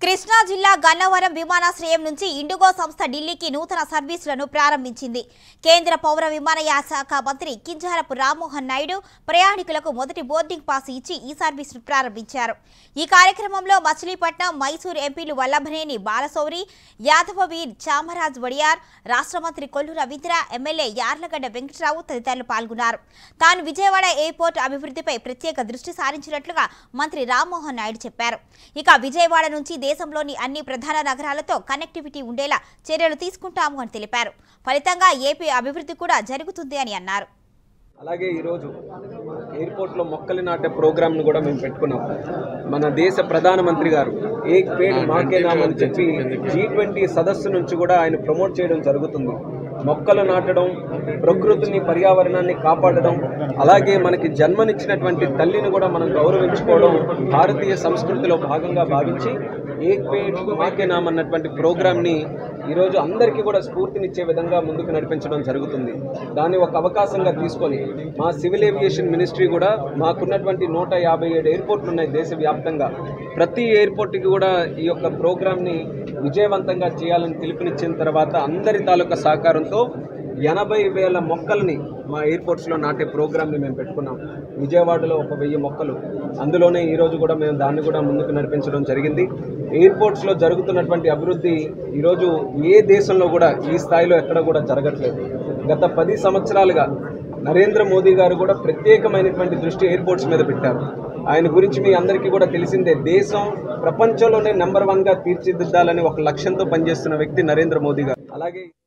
కృష్ణా జిల్లా గన్నవరం విమానాశ్రయం నుంచి ఇండిగో సంస్థ ఢిల్లీకి నూతన సర్వీసులను ప్రారంభించింది కేంద్ర పౌర విమానయాన శాఖ మంత్రి కింజారపు రామ్మోహన్ నాయుడు ప్రయాణికులకు మొదటి బోర్డింగ్ పాస్ ఇచ్చి ఈ సర్వీసును ప్రారంభించారు ఈ కార్యక్రమంలో మచిలీపట్నం మైసూరు ఎంపీలు వల్లభనేని బాలశౌరి యాదవవీర్ చామరాజ్ వడియార్ రాష్ట్ర మంత్రి కొల్లు రవీంద్ర ఎమ్మెల్యే యార్లగడ్డ వెంకటరావు తదితరులు పాల్గొన్నారు తాను విజయవాడ ఎయిర్పోర్ట్ అభివృద్ధిపై ప్రత్యేక దృష్టి సారించినట్లుగా మంత్రి రామ్మోహన్ నాయుడు చెప్పారు ఇక విజయవాడ నుంచి దేశంలోని అన్ని ప్రధాన నగరాలతో కనెక్టివిటీ ఉండేలా చర్యలు తీసుకుంటాము అని తెలిపారు ఫలితంగా ఏపీ అభివృద్ధి కూడా జరుగుతుంది అని అన్నారు అలాగే ఈరోజు ఎయిర్పోర్ట్లో మొక్కలు నాటే ప్రోగ్రామ్ను కూడా మేము పెట్టుకున్నాం మన దేశ ప్రధానమంత్రి గారు ఏక్ పేడ్ మాకే నామ్ అని చెప్పి జీ ట్వంటీ సదస్సు నుంచి కూడా ఆయన ప్రమోట్ చేయడం జరుగుతుంది మొక్కలు నాటడం ప్రకృతిని పర్యావరణాన్ని కాపాడడం అలాగే మనకి జన్మనిచ్చినటువంటి తల్లిని కూడా మనం గౌరవించుకోవడం భారతీయ సంస్కృతిలో భాగంగా భావించి ఏక్ పేడ్ మాకే నామ్ అన్నటువంటి ప్రోగ్రామ్ని ఈరోజు అందరికీ కూడా స్ఫూర్తినిచ్చే విధంగా ముందుకు నడిపించడం జరుగుతుంది దాన్ని ఒక అవకాశంగా తీసుకొని మా సివిల్ ఏవియేషన్ మినిస్ట్రీ కూడా మాకున్నటువంటి నూట యాభై ఏడు ఎయిర్పోర్ట్లు ఉన్నాయి దేశవ్యాప్తంగా ప్రతి ఎయిర్పోర్ట్కి కూడా ఈ యొక్క ప్రోగ్రామ్ని విజయవంతంగా చేయాలని పిలుపునిచ్చిన తర్వాత అందరి తాలూకా సహకారంతో ఎనభై వేల మొక్కల్ని మా ఎయిర్పోర్ట్స్లో నాటే ప్రోగ్రామ్ని మేము పెట్టుకున్నాం విజయవాడలో ఒక వెయ్యి మొక్కలు అందులోనే ఈరోజు కూడా మేము దాన్ని కూడా ముందుకు నడిపించడం జరిగింది ఎయిర్పోర్ట్స్లో జరుగుతున్నటువంటి అభివృద్ధి ఈరోజు ఏ దేశంలో కూడా ఈ స్థాయిలో ఎక్కడ కూడా జరగట్లేదు గత పది సంవత్సరాలుగా నరేంద్ర మోదీ గారు కూడా ప్రత్యేకమైనటువంటి దృష్టి ఎయిర్పోర్ట్స్ మీద పెట్టారు ఆయన గురించి మీ అందరికీ కూడా తెలిసిందే దేశం ప్రపంచంలోనే నెంబర్ వన్గా తీర్చిదిద్దాలని ఒక లక్ష్యంతో పనిచేస్తున్న వ్యక్తి నరేంద్ర మోదీ గారు అలాగే